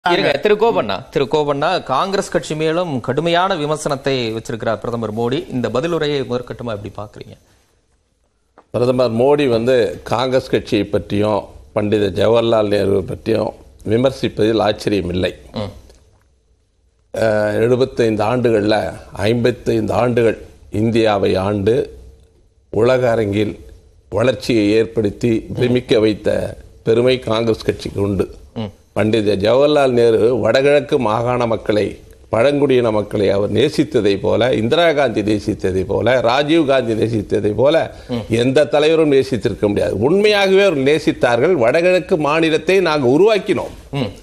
இருங்க திரு கோபண்ணா திரு கோபண்ணா காங்கிரஸ் கட்சி மேலும் கடுமையான விமர்சனத்தை வச்சிருக்கிறார் பிரதமர் மோடி இந்த பதிலுரையை முதற்கட்டமா எப்படி பாக்குறீங்க பிரதமர் மோடி வந்து காங்கிரஸ் கட்சியை பற்றியும் பண்டித ஜவஹர்லால் நேரு பற்றியும் விமர்சிப்பதில் ஆச்சரியம் இல்லை எழுபத்தைந்து ஆண்டுகளில் ஐம்பத்தைந்து ஆண்டுகள் இந்தியாவை ஆண்டு உலக அரங்கில் வளர்ச்சியை ஏற்படுத்தி பிரமிக்க வைத்த பெருமை காங்கிரஸ் கட்சிக்கு உண்டு பண்டித ஜவஹர்லால் நேரு வடகிழக்கு மாகாண மக்களை பழங்குடியின மக்களை அவர் நேசித்ததை போல இந்திரா காந்தி நேசித்ததை போல ராஜீவ் காந்தி நேசித்ததை போல எந்த தலைவரும் நேசித்திருக்க முடியாது உண்மையாகவே அவர் நேசித்தார்கள் வடகிழக்கு மாநிலத்தை நாங்கள் உருவாக்கினோம்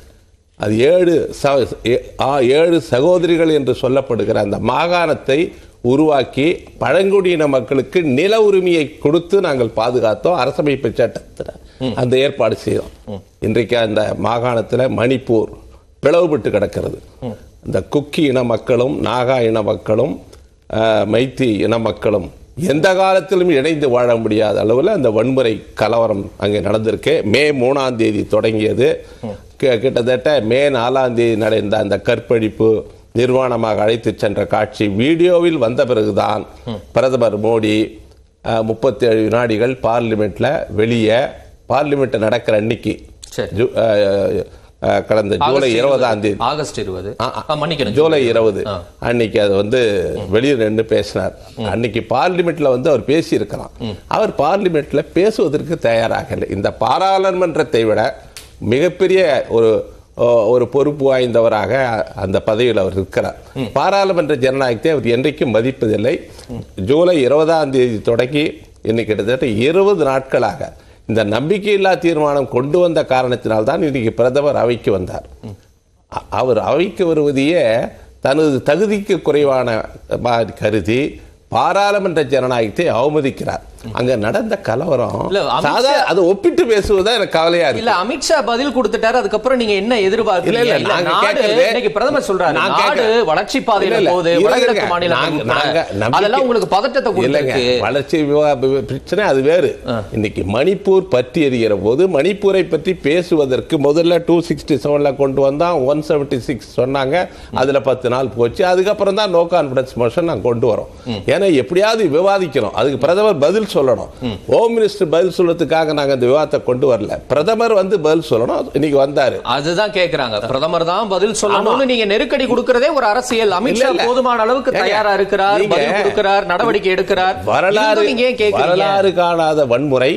அது ஏழு ச- ஏ- ஆ- ஏழு சகோதரிகள் என்று சொல்லப்படுகிற அந்த மாகாணத்தை உருவாக்கி பழங்குடியின மக்களுக்கு நில உரிமையை கொடுத்து நாங்கள் பாதுகாத்தோம் அரசமைப்பு சட்டத்தில் அந்த ஏற்பாடு செய்தோம் இன்றைக்கு அந்த மாகாணத்தில் மணிப்பூர் பிளவுபட்டு கிடக்கிறது இந்த குக்கி இன மக்களும் நாகா இன மக்களும் அஹ், மைத்தி இன மக்களும் எந்த காலத்திலும் இணைந்து வாழ முடியாத அளவில் அந்த வன்முறை கலவரம் அங்கே நடந்திருக்கு மே மூணாம் தேதி தொடங்கியது கி- கிட்டத்தட்ட மே நாலாம் தேதி நடந்த அந்த கற்பழிப்பு நிர்வாணமாக அழைத்து சென்ற காட்சி வீடியோவில் வந்த பிறகுதான் பிரதமர் மோடி முப்பத்தி ஏழு வினாடிகள் பார்லிமெண்ட்ல வெளியே பார்லிமெண்ட் நடக்கிற அன்னைக்கு சரி. ஜூ- அஹ், அஹ், கடந்த ஜூலை ஆகஸ்ட் இருபதாம் தேதி ஆகஸ்ட் இருபது ஆ, ஆ. ஆ, மன்னிக்கணும் ஜூலை இருபது ஆ. அன்னைக்கு அது வந்து வெளியில் நின்று பேசினார் அன்னைக்கு பார்லிமெண்ட்ல வந்து அவர் பேசி இருக்கலாம் அவர் பார்லிமெண்ட்ல பேசுவதற்கு தயாராக இல்லை இந்த பாராளுமன்றத்தை விட மிகப்பெரிய ஒரு ஓ, ஒரு பொறுப்பு வாய்ந்தவராக அந்த பதவியில் அவர் இருக்கிறார் பாராளுமன்ற ஜனநாயகத்தை அவர் என்றைக்கும் மதிப்பதில்லை ஜூலை இருபதாம் தேதி தொடங்கி இன்னைக்கு கிட்டத்தட்ட இருபது நாட்களாக இந்த நம்பிக்கையில்லா தீர்மானம் கொண்டு வந்த காரணத்தினால்தான் இன்னைக்கு பிரதமர் அவைக்கு வந்தார் அ- அவர் அவைக்கு வருவதையே தனது தகுதிக்கு குறைவான மாதிரி கருதி பாராளுமன்ற ஜனநாயகத்தை அவமதிக்கிறார் அங்க நடந்த கலவரம் இல்ல, அமித்ஷா- சாதா அதை ஒப்பிட்டு பேசுவதா எனக்கு கவலையா இல்ல இருக்கு அமித்ஷா பதில் கொடுத்துட்டாரு அதுக்கப்புறம் நீங்க என்ன எதிர்பார்க்கறீங்க இல்ல, இல்ல, இல்ல, நாங்க நாடு கேட்கறது- இன்னைக்கு பிரதமர் சொல்றாரு நான் நாடு கேட்கறது- வளர்ச்சி பாதையில இல்ல, இல்ல, போகுது இல்ல, வடகிழக்கு இல்ல, மாநிலங்கள் நாங்க- உட்பட. நாங்க நம்பிக்கை- அதெல்லாம் உங்களுக்கு பதட்டத்தை இல்லைங்க கொடுத்துருக்கு வளர்ச்சி விவா- பிரச்சனை அது வேறு இன்னைக்கு மணிப்பூர் பற்றி எறிகிற போது மணிப்பூரை பற்றி பேசுவதற்கு முதல்ல டூ சிக்ஸ்டி செவன்ல கொண்டு வந்தா ஒன் செவன்டி சிக்ஸ் சொன்னாங்க அதுல பத்து நாள் போச்சு அதுக்கப்புறம் தான் நோ கான்பிடன்ஸ் மோஷன் நாங்க கொண்டு வரோம் ஏன்னா எப்படியாவது விவாதிக்கணும் அதுக்கு பிரதமர் பதில் சொல்லணும் ஹோம் மினிஸ்டர் பதில் சொல்றதுக்காக நாங்க இந்த விவாதத்தை கொண்டு வரல பிரதமர் வந்து பதில் சொல்லணும் இன்னைக்கு வந்தாரு அதுதான் கேக்குறாங்க பிரதமர் தான் பதில் சொல்லணும்னு நீங்க நெருக்கடி கொடுக்கறதே ஒரு அரசியல் அமித்ஷா இல்ல, இல்ல. போதுமான அளவுக்கு ஏங்க, தயாரா இருக்கிறார் நீங்க பதில் கொடுக்கிறார் நடவடிக்கை எடுக்கிறார் வரலாறு இருந்தும் நீங்க ஏன் கேக்குறீங்க வரலாறு காணாத வன்முறை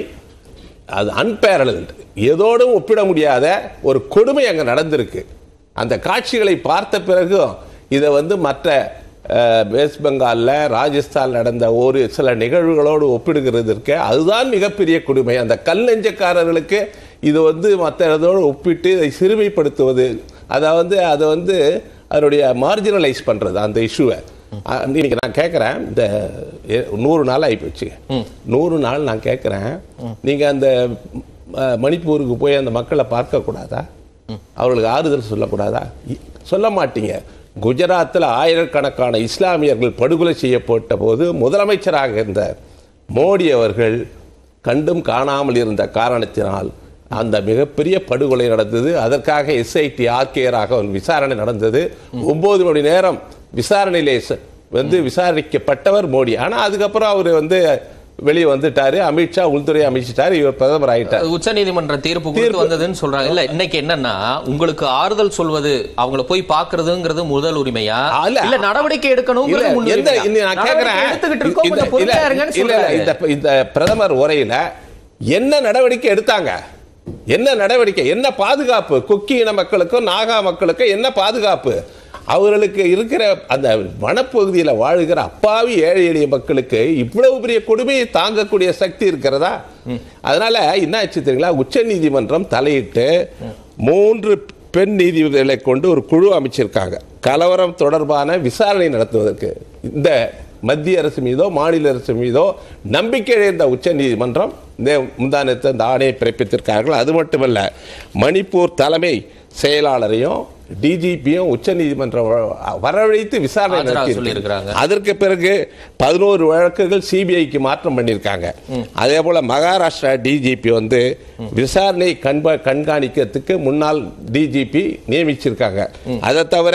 அது அன்பேரலண்ட் எதோடும் ஒப்பிட முடியாத ஒரு கொடுமை அங்க நடந்திருக்கு அந்த காட்சிகளை பார்த்த பிறகு இதை வந்து மற்ற அஹ், வெஸ்ட் பெங்கால்ல ராஜஸ்தான் நடந்த ஒரு சில நிகழ்வுகளோடு ஒப்பிடுகிறதற்கு அதுதான் மிகப்பெரிய கொடுமை அந்த கல் நெஞ்சக்காரர்களுக்கு இது வந்து மற்ற இதோடு ஒப்பிட்டு இதை சிறுமைப்படுத்துவது அதை வந்து அதை வந்து அதனுடைய மார்ஜினலைஸ் பண்றது அந்த இஷ்யூவை அஹ் இன்னைக்கு நான் கேட்குறேன் இந்த எ- நூறு நாள் ஆகிப்போச்சு நூறு நாள் நான் கேட்குறேன் நீங்க அந்த அஹ், மணிப்பூருக்கு போய் அந்த மக்களை பார்க்க கூடாதா அவர்களுக்கு ஆறுதல் சொல்லக்கூடாதா இ- சொல்ல மாட்டீங்க குஜராத்தில் ஆயிரக்கணக்கான இஸ்லாமியர்கள் படுகொலை செய்யப்பட்ட போது முதலமைச்சராக இருந்த மோடி அவர்கள் கண்டும் காணாமல் இருந்த காரணத்தினால் அந்த மிகப்பெரிய படுகொலை நடந்தது அதற்காக எஸ்ஐடி ஆர்கேராக ஒரு விசாரணை நடந்தது ஒன்பது மணி நேரம் விசாரணையிலே ச- வந்து விசாரிக்கப்பட்டவர் மோடி ஆனா அதுக்கப்புறம் அவர் வந்து வெளியே வந்துட்டாரு அமித்ஷா உள்துறை அமைச்சிட்டாரு இவர் பிரதமர் ஆயிட்டார் உச்ச நீதிமன்ற தீர்ப்பு கொடுத்து தீர்ப்பு. வந்ததுன்னு சொல்றாங்க இல்ல இன்னைக்கு என்னன்னா உங்களுக்கு ஆறுதல் சொல்வது அவங்கள போய் பாக்குறதுங்கிறது முதல் உரிமையா அல்ல. இல்ல நடவடிக்கை இல்ல, எடுக்கணுங்கிறது எந்த முன்னுரிமையா? இன்னி நான் நடவடிக்கை கேட்கிறேன் எடுத்துக்கிட்டு இருக்கோம், இந்த- கொஞ்சம் பொறுமையா இல்ல, இருங்கன்னு இல்ல, இல்ல, சொல்றாரு. இந்த இந்த பிரதமர் உரையில என்ன நடவடிக்கை எடுத்தாங்க என்ன நடவடிக்கை என்ன பாதுகாப்பு குக்கி இன மக்களுக்கும் நாகா மக்களுக்கும் என்ன பாதுகாப்பு அவர்களுக்கு இருக்கிற அந்த வனப்பகுதியில் வாழுகிற அப்பாவி ஏழை எளிய மக்களுக்கு இவ்வளவு பெரிய கொடுமையை தாங்கக்கூடிய சக்தி இருக்கிறதா அதனால என்ன ஆச்சு தெரியுங்களா உச்ச நீதிமன்றம் தலையிட்டு மூன்று பெண் நீதிபதிகளை கொண்டு ஒரு குழு அமைச்சிருக்காங்க கலவரம் தொடர்பான விசாரணை நடத்துவதற்கு இந்த மத்திய அரசு மீதோ மாநில அரசு மீதோ நம்பிக்கை இழந்த உச்ச நீதிமன்றம் இந்த முந்தானத்தை அந்த ஆணையை பிறப்பித்திருக்கார்கள் அது மட்டுமல்ல மணிப்பூர் தலைமை செயலாளரையும் டிஜிபியும் உச்ச நீதிமன்றம் வரவழைத்து விசாரணை ஆஜராக நடத்தி சொல்லியிருக்கிறாங்க. அதற்கு பிறகு பதினோரு வழக்குகள் சிபிஐக்கு மாற்றம் பண்ணியிருக்காங்க அதே போல மகாராஷ்டிரா டிஜிபி வந்து விசாரணை கண்ப கண்காணிக்கிறதுக்கு முன்னாள் டிஜிபி நியமிச்சிருக்காங்க அதை தவிர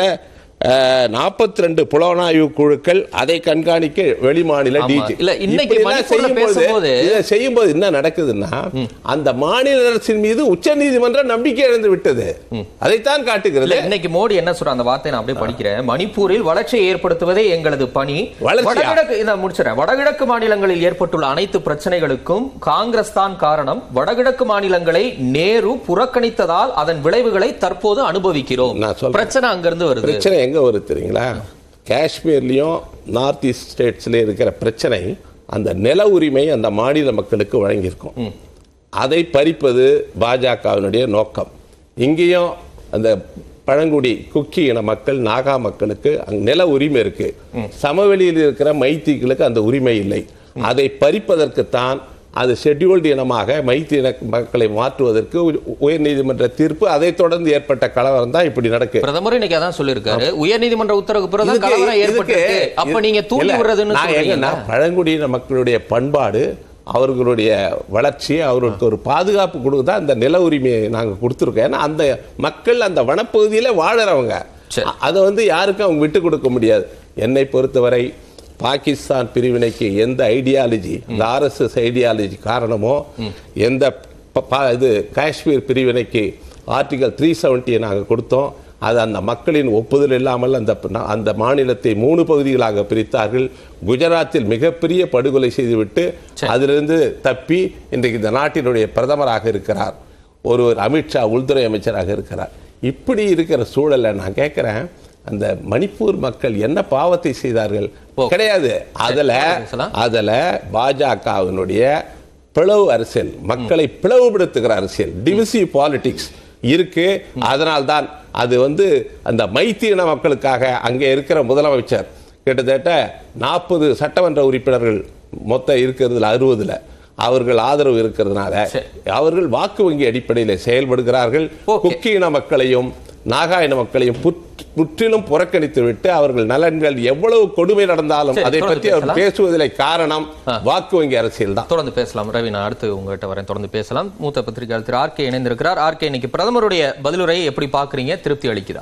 நாற்பத்தி ரெண்டு புலனாய்வு குழுக்கள் அதை கண்காணிக்க வெளிமாநில ஆமா. டிஜி இல்ல, இன்னைக்கு மணிப்பூர்ல பேசும்போது- இதை செய்யும்போது என்ன நடக்குதுன்னா அந்த மாநில அரசின் மீது உச்ச நீதிமன்றம் நம்பிக்கை இழந்து விட்டது அதைத்தான் இல்ல காட்டுகிறது இன்னைக்கு மோடி என்ன சொல்ற அந்த வார்த்தை நான் அப்படியே படிக்கிறேன் மணிப்பூரில் வளர்ச்சியை ஏற்படுத்துவதே எங்களது பணி வளர்ச்சியா? வடகிழக்கு இதை முடிச்சிடறேன் வடகிழக்கு மாநிலங்களில் ஏற்பட்டுள்ள அனைத்து பிரச்சனைகளுக்கும் காங்கிரஸ் தான் காரணம் வடகிழக்கு மாநிலங்களை நேரு புறக்கணித்ததால் அதன் விளைவுகளை தற்போது அனுபவிக்கிறோம் நான் சொல்றேன். பிரச்சனை அங்கிருந்து வருது பிரச்சனை எங்க வருது தெரியுங்களா காஷ்மீர்லயும் நார்த் ஈஸ்ட் ஸ்டேட்ஸ்ல இருக்கிற பிரச்சனை அந்த நில உரிமை அந்த மாநில மக்களுக்கு வழங்கியிருக்கும் அதை பறிப்பது பாஜகவினுடைய நோக்கம் இங்கேயும் அந்த பழங்குடி குக்கி இன மக்கள் நாகா மக்களுக்கு அங்க நில உரிமை இருக்கு சமவெளியில் இருக்கிற மைத்திகளுக்கு அந்த உரிமை இல்லை அதை பறிப்பதற்குத்தான் அது ஷெட்யூல்டு இனமாக மைத்தி இன மக்களை மாற்றுவதற்கு உயர் நீதிமன்ற தீர்ப்பு அதைத் தொடர்ந்து ஏற்பட்ட கலவரம் தான் இப்படி நடக்கு பிரதமர் இன்னைக்கு அதான் சொல்லியிருக்காரு உயர்நீதிமன்ற உத்தரவுக்கு பிறகு இதுக்கு- கலவரம் இதுக்கு- ஏற்பட்டு அப்ப நீங்க தூண்டி இல்ல, விடுறதுன்னு நான் எங்கன்னா சொல்றீங்க பழங்குடியின மக்களுடைய பண்பாடு அவர்களுடைய வளர்ச்சி அவர்களுக்கு ஒரு பாதுகாப்பு கொடுக்க தான் இந்த நில உரிமையை நாங்கள் கொடுத்துருக்கோம் ஏன்னா அந்த மக்கள் அந்த வனப்பகுதியில வாழறவங்க சரி. அ- அதை வந்து யாருக்கும் அவங்க விட்டு கொடுக்க முடியாது என்னை பொறுத்தவரை பாகிஸ்தான் பிரிவினைக்கு எந்த ஐடியாலஜி இந்த ஆர்எஸ்எஸ் ஐடியாலஜி காரணமோ எந்த ப- ப- இது காஷ்மீர் பிரிவினைக்கு ஆர்டிகல் த்ரீ செவன்ட்டியை நாங்கள் கொடுத்தோம் அது அந்த மக்களின் ஒப்புதல் இல்லாமல் அந்த அந்த மாநிலத்தை மூணு பகுதிகளாக பிரித்தார்கள் குஜராத்தில் மிகப்பெரிய படுகொலை செய்துவிட்டு அதிலிருந்து தப்பி இன்றைக்கு இந்த நாட்டினுடைய பிரதமராக இருக்கிறார் ஒருவர் அமித்ஷா உள்துறை அமைச்சராக இருக்கிறார் இப்படி இருக்கிற சூழலை நான் கேட்கிறேன் அந்த மணிப்பூர் மக்கள் என்ன பாவத்தை செய்தார்கள் ஓ. கிடையாது அதுல பேசலாம். அதுல பாஜகவினுடைய பிளவு அரசியல் மக்களை பிளவுபடுத்துகிற அரசியல் டிவிசிவ் பாலிடிக்ஸ் இருக்கு அதனால்தான் அது வந்து அந்த மைத்தியின மக்களுக்காக அங்கே இருக்கிற முதலமைச்சர் கிட்டத்தட்ட நாற்பது சட்டமன்ற உறுப்பினர்கள் மொத்தம் இருக்கிறதுல அறுபதுல அவர்கள் ஆதரவு இருக்கிறதுனால சரி. அவர்கள் வாக்கு வங்கி அடிப்படையில் செயல்படுகிறார்கள் Okay. குக்கி இன மக்களையும் நாகா இன மக்களையும் புற்- முற்றிலும் புறக்கணித்து விட்டு அவர்கள் நலன்கள் எவ்வளவு கொடுமை நடந்தாலும் சரி, அதை தொடர்ந்து பற்றி அவர் பேசலாம். பேசுவதில் காரணம் வாக்கு வங்கி அரசியல் தான் தொடர்ந்து பேசலாம் ரவி நான் அடுத்து உங்ககிட்ட வரேன் தொடர்ந்து பேசலாம் மூத்த பத்திரிகையாளர் திரு ஆர்கே இணைந்திருக்கிறார் ஆர்கே இன்னைக்கு பிரதமருடைய பதிலுரையை எப்படி பாக்குறீங்க திருப்தி அளிக்குதா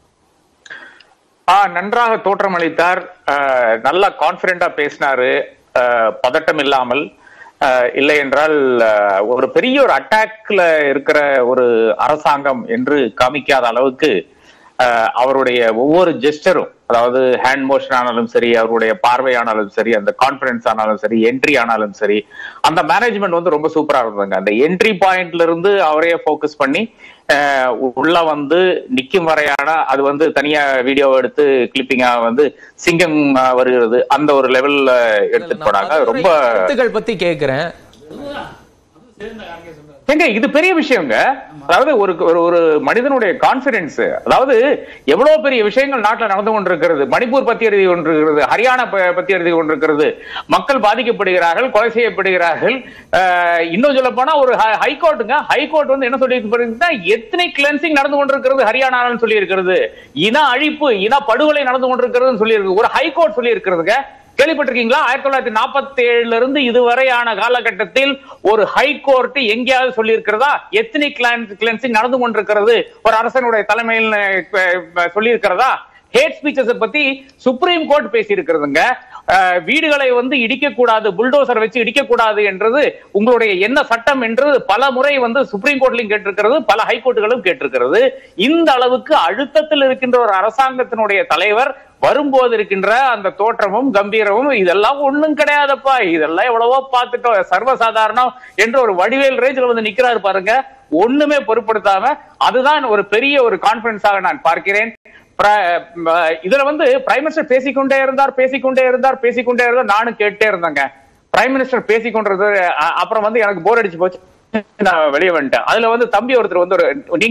ஆ நன்றாக தோற்றமளித்தார் அஹ், நல்லா கான்பிடண்டா பேசினாரு அஹ், பதட்டம் இல்லாமல் அஹ், இல்லை என்றால் அஹ், ஒரு பெரிய ஒரு அட்டாக்ல இருக்கிற ஒரு அரசாங்கம் என்று காமிக்காத அளவுக்கு அஹ், அவருடைய ஒவ்வொரு ஜெஸ்டரும் அதாவது ஹேண்ட் மோஷன் ஆனாலும் சரி அவருடைய பார்வை ஆனாலும் சரி அந்த கான்பிடன்ஸ் ஆனாலும் சரி என்ட்ரி ஆனாலும் சரி அந்த மேனேஜ்மெண்ட் வந்து ரொம்ப சூப்பரா இருந்ததுங்க அந்த என்ட்ரி பாயிண்ட்ல இருந்து அவரையே ஃபோக்கஸ் பண்ணி அஹ், உள்ள வந்து நிக்கும் வரையான அது வந்து தனியா வீடியோ எடுத்து கிளிப்பிங்கா வந்து சிங்கம் அஹ், வருகிறது அந்த ஒரு லெவல்ல எடுத்துட்டு போனாங்க அது ரொம்ப கருத்துக்கள் பத்தி கேக்குறேன் ஏங்க இது பெரிய விஷயங்க அதாவது ஒரு ஒரு ஒரு மனிதனுடைய கான்பிடன்ஸ் அதாவது எவ்வளவு பெரிய விஷயங்கள் நாட்டுல நடந்து கொண்டிருக்கிறது மணிப்பூர் பத்தி எழுதி கொண்டிருக்கிறது ஹரியானா ப- பத்தி எழுதி கொண்டிருக்கிறது மக்கள் பாதிக்கப்படுகிறார்கள் கொலை செய்யப்படுகிறார்கள் அஹ், இன்னும் சொல்ல போனா ஒரு ஹைகோர்ட்டுங்க ஹைகோர்ட் வந்து என்ன சொல்லி எத்தனை கிளென்சிங் நடந்து கொண்டிருக்கிறது ஹரியானான்னு சொல்லி இருக்கிறது இன அழிப்பு இன படுகொலை நடந்து கொண்டிருக்கிறதுன்னு சொல்லி இருக்கு ஒரு ஹைகோர்ட் சொல்லி இருக்கிறதுங்க கேள்விப்பட்டிருக்கீங்களா ஆயிரத்தி தொள்ளாயிரத்தி நாற்பத்தி ஏழுல இருந்து இதுவரையான காலகட்டத்தில் ஒரு ஹைகோர்ட் எங்கேயாவது சொல்லி இருக்கிறதா எத்தனை கிளென்சிங் நடந்து கொண்டிருக்கிறது ஒரு அரசனுடைய தலைமையில் சொல்லி இருக்கிறதா ஹேட் ஸ்பீச்சஸ் பத்தி சுப்ரீம் கோர்ட் பேசி இருக்கிறதுங்க வீடுகளை வந்து இடிக்க கூடாது புல்டோசர் வச்சு இடிக்க கூடாது என்றது உங்களுடைய என்ன சட்டம் என்று பல முறை வந்து சுப்ரீம் கோர்ட்லயும் கேட்டிருக்கிறது பல ஹைகோர்ட்டுகளும் கேட்டிருக்கிறது இந்த அளவுக்கு அழுத்தத்தில் இருக்கின்ற ஒரு அரசாங்கத்தினுடைய தலைவர் வரும்போது இருக்கின்ற அந்த தோற்றமும் கம்பீரமும் இதெல்லாம் ஒண்ணும் கிடையாதப்பா இதெல்லாம் எவ்வளவோ பார்த்துட்டோம் சர்வசாதாரணம் என்று ஒரு வடிவேல் ரேஞ்சில் வந்து நிக்கிறாரு பாருங்க ஒண்ணுமே பொருட்படுத்தாம அதுதான் ஒரு பெரிய ஒரு கான்பிடன்ஸாக நான் பார்க்கிறேன் பிர- ம- இதுல வந்து பிரைம் மினிஸ்டர் பேசிக்கொண்டே இருந்தார் பேசிக்கொண்டே இருந்தார் பேசிக்கொண்டே இருந்தார் நானும் கேட்டே இருந்தேங்க பிரைம் மினிஸ்டர் பேசிக்கொண்டிருந்தது அ- அப்புறம் வந்து எனக்கு போர் அடிச்சு போச்சு நான் வெளியே வந்துட்டேன் அதுல வந்து தம்பி ஒருத்தர் வந்து ஒரு நீங்கல்ல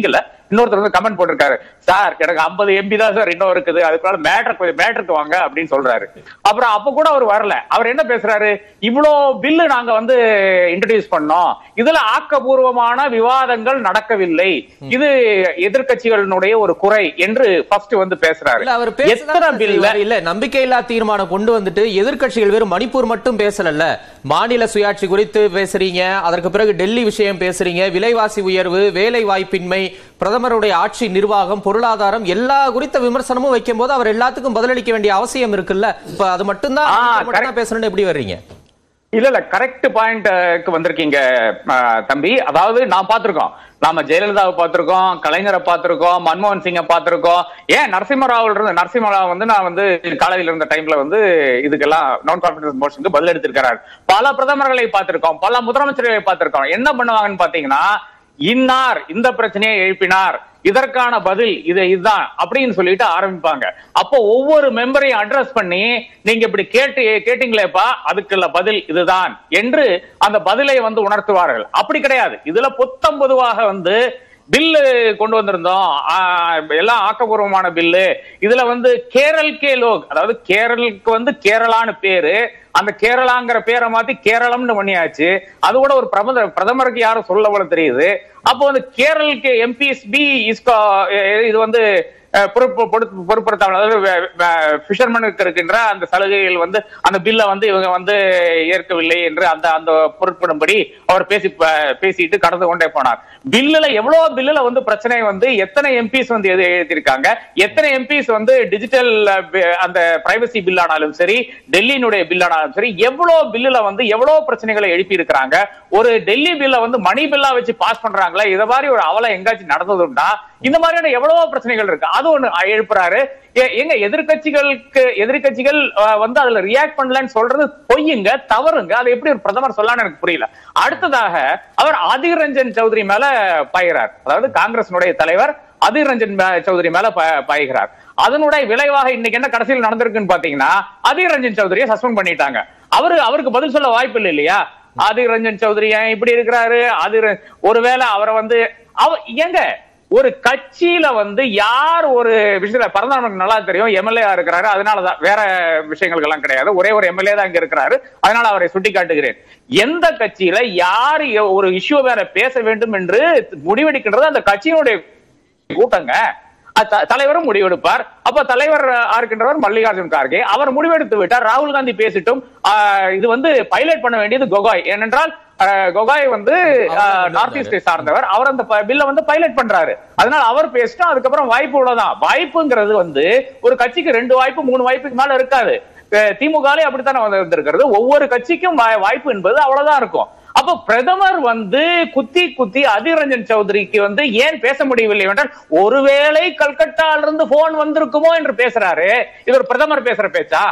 இன்னொருத்தர் வந்து கமெண்ட் போட்டிருக்காரு சார் எனக்கு 50 எம்பி தான் சார் இன்னும் இருக்குது அதுக்குள்ள மேட்டர் கொஞ்சம் மேட்டருக்கு வாங்க அப்படின்னு சொல்றாரு அப்புறம் அப்ப கூட அவர் வரல அவர் என்ன பேசுறாரு இவ்வளோ பில்லு நாங்க வந்து இன்ட்ரடியூஸ் பண்ணோம் இதுல ஆக்கபூர்வமான விவாதங்கள் நடக்கவில்லை இது எதிர்க்கட்சிகளினுடைய ஒரு குறை என்று ஃபர்ஸ்ட் வந்து பேசுறாரு இல்ல அவர் எத்தனை பேசதான் பில்ல செய்வாரு. இல்ல நம்பிக்கையில்லா தீர்மானம் கொண்டு வந்துட்டு எதிர்க்கட்சிகள் வெறும் மணிப்பூர் மட்டும் பேசலல்ல மாநில சுயாட்சி குறித்து பேசுறீங்க அதற்கு பிறகு டெல்லி விஷயம் பேசுறீங்க விலைவாசி உயர்வு வேலை வாய்ப்பின்மை பிரதமருடைய ஆட்சி நிர்வாகம் பொருளாதாரம் எல்லா குறித்த விமர்சனமும் வைக்கும் போது அவர் எல்லாத்துக்கும் பதிலளிக்க வேண்டிய அவசியம் இருக்குல்ல இப்ப அது மட்டும்தான் ஆ, மணிப்பூர் மட்டும் correct. தான் பேசணும்னு எப்படி வர்றீங்க இல்ல இல்ல கரெக்ட் பாயிண்ட்க்கு வந்திருக்கீங்க அஹ், தம்பி அதாவது நான் பார்த்திருக்கோம் நாம ஜெயலலிதாவை பார்த்திருக்கோம் கலைஞரை பார்த்திருக்கோம் மன்மோகன் சிங்கை பார்த்திருக்கோம் ஏன் நரசிம்மராவில் இருந்து நரசிம்மராவ் வந்து நான் வந்து காலையில இருந்த டைம்ல வந்து இதுக்கெல்லாம் நான் கான்பிடன்ஸ் மோஷனுக்கு பதில் எடுத்திருக்கிறார் பல பிரதமர்களை பார்த்திருக்கோம் பல முதலமைச்சர்களை பார்த்திருக்கோம் என்ன பண்ணுவாங்கன்னு பாத்தீங்கன்னா இன்னார் இந்த பிரச்சனையை எழுப்பினார் இதற்கான பதில் இது இதுதான் அப்படின்னு சொல்லிட்டு ஆரம்பிப்பாங்க அப்போ ஒவ்வொரு மெம்பரையும் அட்ரஸ் பண்ணி நீங்க இப்படி கேட்டு கேட்டீங்களேப்பா அதுக்குள்ள பதில் இதுதான் என்று அந்த பதிலை வந்து உணர்த்துவார்கள் அப்படி கிடையாது இதுல பொத்தம் பொதுவாக வந்து பில்லு கொண்டு வந்திருந்தோம் ஆ, எல்லாம் ஆக்கப்பூர்வமான பில்லு இதுல வந்து கேரள் கே லோக் அதாவது கேரளுக்கு வந்து கேரளான்னு பேரு அந்த கேரளாங்கிற பேரை மாத்தி கேரளம்னு பண்ணியாச்சு அது கூட ஒரு பிரதமர் பிரதமருக்கு யாரும் சொல்ல போல தெரியுது அப்போ வந்து கேரளுக்கு எம்பிஎஸ் பி இஸ்கா இது வந்து அஹ், பொறுப்பு பொறுப்பு- பொறுப்படுத்தாமல் அதாவது ஃபிஷர்மனுக்கு இருக்கின்ற அந்த சலுகைகள் வந்து அந்த பில்லை வந்து இவங்க வந்து ஏற்கவில்லை என்று அந்த அந்த பொருட்படும்படி அவர் பேசி ப- பேசிட்டு கடந்து கொண்டே போனார் பில்லுல எவ்வளவு பில்லுல வந்து பிரச்சனை வந்து எத்தனை எம்பிஸ் வந்து எது எழுதியிருக்காங்க எத்தனை எம்பிஸ் வந்து டிஜிட்டல் அந்த பிரைவசி பில் ஆனாலும் சரி டெல்லியினுடைய பில் ஆனாலும் சரி எவ்வளவு பில்லுல வந்து எவ்வளவு பிரச்சனைகளை எழுப்பி இருக்கிறாங்க ஒரு டெல்லி பில்ல வந்து மணி பில்லா வச்சு பாஸ் பண்றாங்களா இத மாதிரி ஒரு அவலை எங்காச்சும் நடந்ததுண்டா இந்த மாதிரியான எவ்வளவோ பிரச்சனைகள் இருக்கு அது ஒண்ணு எழுப்புறாரு எ- எங்க எதிர்க்கட்சிகளுக்கு எதிர்க்கட்சிகள் அஹ், வந்து அதுல ரியாக்ட் பண்ணலன்னு சொல்றது பொய்யுங்க தவறுங்க அது எப்படி ஒரு பிரதமர் சொல்லலாம்னு எனக்கு புரியல அடுத்ததாக அவர் அதிர் ரஞ்சன் சௌத்ரி மேல பாய்கிறார் அதாவது காங்கிரசினுடைய தலைவர் அதிர் ரஞ்சன் மே- சௌத்ரி மேல ப- பாய்கிறார் அதனுடைய விளைவாக இன்னைக்கு என்ன கடைசியில் நடந்திருக்குன்னு பாத்தீங்கன்னா அதிர் ரஞ்சன் சௌத்ரியை சஸ்பெண்ட் பண்ணிட்டாங்க அவரு அவருக்கு பதில் சொல்ல வாய்ப்பு இல்லை இல்லையா அதிர் ரஞ்சன் சௌத்ரி ஏன் இப்படி இருக்கிறாரு அதிர் ஒருவேளை அவரை வந்து அவ ஏங்க ஒரு கட்சியில வந்து யார் ஒரு விஷயத்துல பிறந்த நமக்கு நல்லா தெரியும் எம்எல்ஏ இருக்கிறாரு அதனாலதான் வேற விஷயங்களுக்கு எல்லாம் கிடையாது ஒரே ஒரு எம்எல்ஏ தான் இங்க இருக்கிறாரு அதனால அவரை சுட்டி காட்டுகிறேன் எந்த கட்சியில யார் ஒரு இஷ்யூ வேற பேச வேண்டும் என்று முடிவெடுக்கின்றது அந்த கட்சியினுடைய கூட்டங்க அ- த- தலைவரும் முடிவெடுப்பார் அப்ப தலைவர் ஆ, இருக்கின்றவர் மல்லிகார்ஜுன் கார்கே அவர் முடிவெடுத்து விட்டார் ராகுல் காந்தி பேசிட்டும் ஆ, இது வந்து பைலட் பண்ண வேண்டியது கொகாய் ஏனென்றால் ஆ, கொகாய் வந்து அவர் நார்த் ஈஸ்டை சார்ந்தவர் அவர் அந்த பில்ல வந்து பைலட் பண்றாரு அதனால அவர் பேசிட்டோம் அதுக்கப்புறம் வாய்ப்பு உள்ளதான் வாய்ப்புங்கிறது வந்து ஒரு கட்சிக்கு ரெண்டு வாய்ப்பு மூணு வாய்ப்புக்கு மேல இருக்காது அஹ் திமுகலே அப்படித்தானே வந்து வந்திருக்கிறது ஒவ்வொரு கட்சிக்கும் வா- வாய்ப்பு என்பது அவ்வளவுதான் இருக்கும் அப்ப பிரதமர் வந்து குத்தி குத்தி அதிர் ரஞ்சன் சௌத்ரிக்கு வந்து ஏன் பேச முடியவில்லை என்றால் ஒருவேளை கல்கட்டால இருந்து போன் வந்திருக்குமோ என்று பேசுறாரு இது ஒரு பிரதமர் பேசுற பேச்சா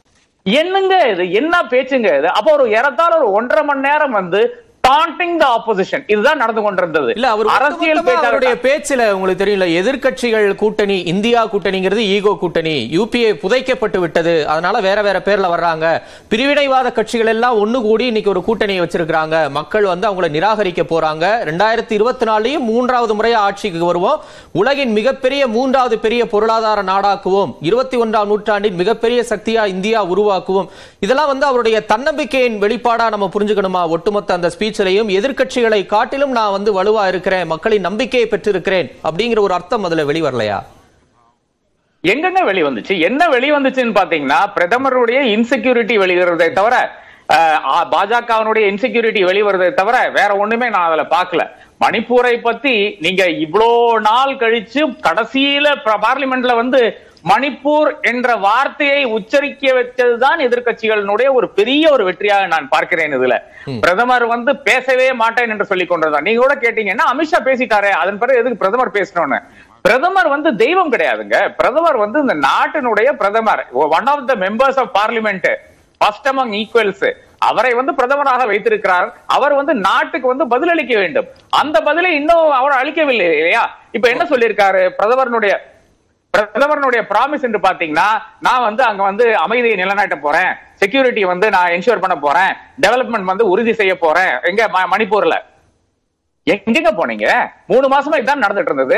என்னங்க இது என்ன பேச்சுங்க இது அப்போ ஒரு ஏறத்தாழ ஒரு ஒன்றரை மணி நேரம் வந்து டாண்டிங் த ஆப்போசிஷன் இதுதான் நடந்து கொண்டிருந்தது இல்ல அவர் அரசியல் ஒட்டுமொத்தமா அவருடைய பேச்சாளர் பேச்சுல உங்களுக்கு தெரியல எதிர்க்கட்சிகள் கூட்டணி இந்தியா கூட்டணிங்கிறது ஈகோ கூட்டணி யூபிஏ புதைக்கப்பட்டு விட்டது அதனால வேற வேற பேர்ல வர்றாங்க பிரிவினைவாத கட்சிகள் எல்லாம் ஒண்ணு கூடி இன்னைக்கு ஒரு கூட்டணியை வச்சிருக்காங்க மக்கள் வந்து அவங்கள நிராகரிக்க போறாங்க ரெண்டாயிரத்தி இருபத்தி நாலுலயும் மூன்றாவது முறையா ஆட்சிக்கு வருவோம் உலகின் மிகப்பெரிய மூன்றாவது பெரிய பொருளாதார நாடாக்குவோம் இருபத்தி ஒன்றாம் நூற்றாண்டின் மிகப்பெரிய சக்தியா இந்தியா உருவாக்குவோம் இதெல்லாம் வந்து அவருடைய தன்னம்பிக்கையின் வெளிப்பாடா நம்ம புரிஞ்சுக்கணுமா ஒட்டுமொத்த அந்த ஸ்பீச்சிலையும் எதிர்க்கட்சிகளை காட்டிலும் நான் வந்து வலுவா இருக்கிறேன் மக்களின் நம்பிக்கையை பெற்றிருக்கிறேன் அப்படிங்கிற ஒரு அர்த்தம் அதுல வெளிவரலையா எங்கெங்க வெளி வந்துச்சு என்ன வெளி வந்துச்சுன்னு பாத்தீங்கன்னா பிரதமருடைய இன்செக்யூரிட்டி வெளிவரதை தவிர அஹ், பாஜகவினுடைய இன்செக்யூரிட்டி வெளிவரதை தவிர வேற ஒண்ணுமே நான் அதுல பார்க்கல மணிப்பூரை பத்தி நீங்க இவ்வளோ நாள் கழிச்சு கடைசியில ப- பார்லிமெண்ட்ல வந்து மணிப்பூர் என்ற வார்த்தையை உச்சரிக்க வச்சதுதான் எதிர்க்கட்சிகளினுடைய ஒரு பெரிய ஒரு வெற்றியாக நான் பார்க்கிறேன் இதுல பிரதமர் வந்து பேசவே மாட்டேன் என்று சொல்லிக் கொண்டிருந்தார் நீங்க கூட கேட்டீங்கன்னா அமித்ஷா பேசிட்டாரே அதன் பிறகு எதுக்கு பிரதமர் பேசணும்னு பிரதமர் வந்து தெய்வம் கிடையாதுங்க பிரதமர் வந்து இந்த நாட்டினுடைய பிரதமர் one of the members of parliament first among equals அவரை வந்து பிரதமராக வைத்திருக்கிறார் அவர் வந்து நாட்டுக்கு வந்து பதிலளிக்க வேண்டும் அந்த பதிலை இன்னும் அவர் அளிக்கவில்லை இல்லையா இப்ப என்ன சொல்லியிருக்காரு பிரதமருடைய பிரதமருடைய ப்ராமிஸ் என்று பாத்தீங்கன்னா நான் வந்து அங்க வந்து அமைதியை நிலைநாட்ட போறேன் செக்யூரிட்டி வந்து நான் என்ஷூர் பண்ண போறேன் டெவலப்மெண்ட் வந்து உறுதி செய்ய போறேன் எங்க ம- மணிப்பூர்ல எங்கெங்க போனீங்க மூணு மாசமா இதான் நடந்துட்டு இருந்தது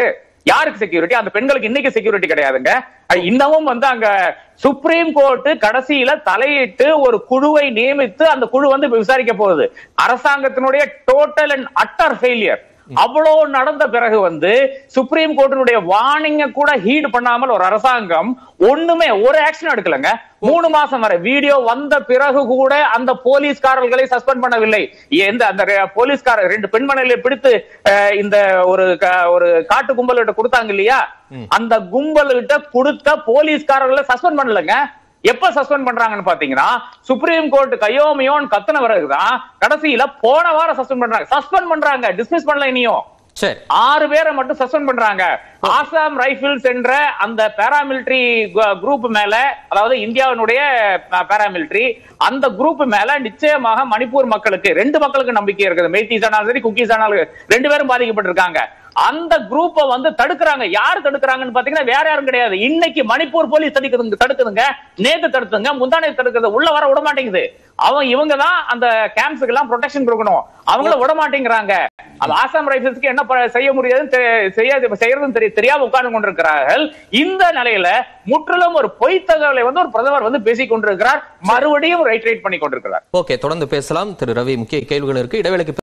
யாருக்கு செக்யூரிட்டி அந்த பெண்களுக்கு இன்னைக்கு செக்யூரிட்டி கிடையாதுங்க அஹ் இன்னமும் வந்து அங்க சுப்ரீம் கோர்ட் கடைசியில தலையிட்டு ஒரு குழுவை நியமித்து அந்த குழு வந்து இப்ப விசாரிக்க போகுது அரசாங்கத்தினுடைய டோட்டல் அண்ட் அட்டர் ஃபெயிலியர் அவ்வளவு நடந்த பிறகு வந்து சுப்ரீம் கோர்ட்டினுடைய வார்னிங்க கூட ஹீட் பண்ணாமல் ஒரு அரசாங்கம் ஒண்ணுமே ஒரு ஆக்ஷன் எடுக்கலங்க மூணு மாசம் வரை வீடியோ வந்த பிறகு கூட அந்த போலீஸ்காரர்களை சஸ்பெண்ட் பண்ணவில்லை எந்த அந்த ரெ- போலீஸ்காரர் ரெண்டு பெண்மணிகளை பிடித்து அஹ், இந்த ஒரு க- ஒரு காட்டு கும்பல்கிட்ட கொடுத்தாங்க இல்லையா அந்த கும்பல்கிட்ட கொடுத்த போலீஸ்காரர்களை சஸ்பெண்ட் பண்ணலங்க எப்ப சஸ்பெண்ட் பண்றாங்கன்னு பாத்தீங்கன்னா சுப்ரீம் கோர்ட் கையோமியோன் கத்துன பிறகுதான் கடைசியில போன வாரம் சஸ்பெண்ட் பண்றாங்க சஸ்பெண்ட் பண்றாங்க டிஸ்மிஸ் பண்ணல இனியும் சரி ஆறு பேரை மட்டும் சஸ்பெண்ட் பண்றாங்க ஆசாம் ரைபிள்ஸ் என்ற அந்த பாராமிலிட்டரி குரூப் மேல அதாவது இந்தியாவினுடைய பாராமிலிட்டரி அந்த குரூப் மேல நிச்சயமாக மணிப்பூர் மக்களுக்கு ரெண்டு மக்களுக்கு நம்பிக்கை இருக்குது மெய்தீஸ் ஆனாலும் சரி குக்கீஸ் ஆனாலும் ரெண்டு பேரும் பாதிக்கப்பட்டிருக்காங்க அந்த குரூப்பை வந்து தடுக்கிறாங்க யார் தடுக்கிறாங்கன்னு பாத்தீங்கன்னா வேற யாரும் கிடையாது இன்னைக்கு மணிப்பூர் போலீஸ் தடுக்குதுங்க தடுக்குதுங்க நேத்து தடுத்துங்க முந்தானே தடுக்குது உள்ள வர விட மாட்டேங்குது அவங்க இவங்க தான் அந்த கேம்ப்ஸுக்கு எல்லாம் ப்ரொடெக்ஷன் கொடுக்கணும் அவங்கள விட மாட்டேங்கிறாங்க அது ஆசாம் ரைபிள்ஸ்க்கு என்ன ப- செய்ய முடியாதுன்னு தெ- செய்யாது செய்யறதுன்னு தெரிய தெரியாம உட்கார்ந்து கொண்டிருக்கிறார்கள் இந்த நிலையில முற்றிலும் ஒரு பொய் தகவலை வந்து ஒரு பிரதமர் வந்து பேசிக் கொண்டிருக்கிறார் மறுபடியும் ரைட் ரைட் பண்ணி கொண்டிருக்கிறார் ஓகே தொடர்ந்து பேசலாம் திரு ரவி முக்கிய கேள்விகள் இருக்கு இடைவேளைக்கு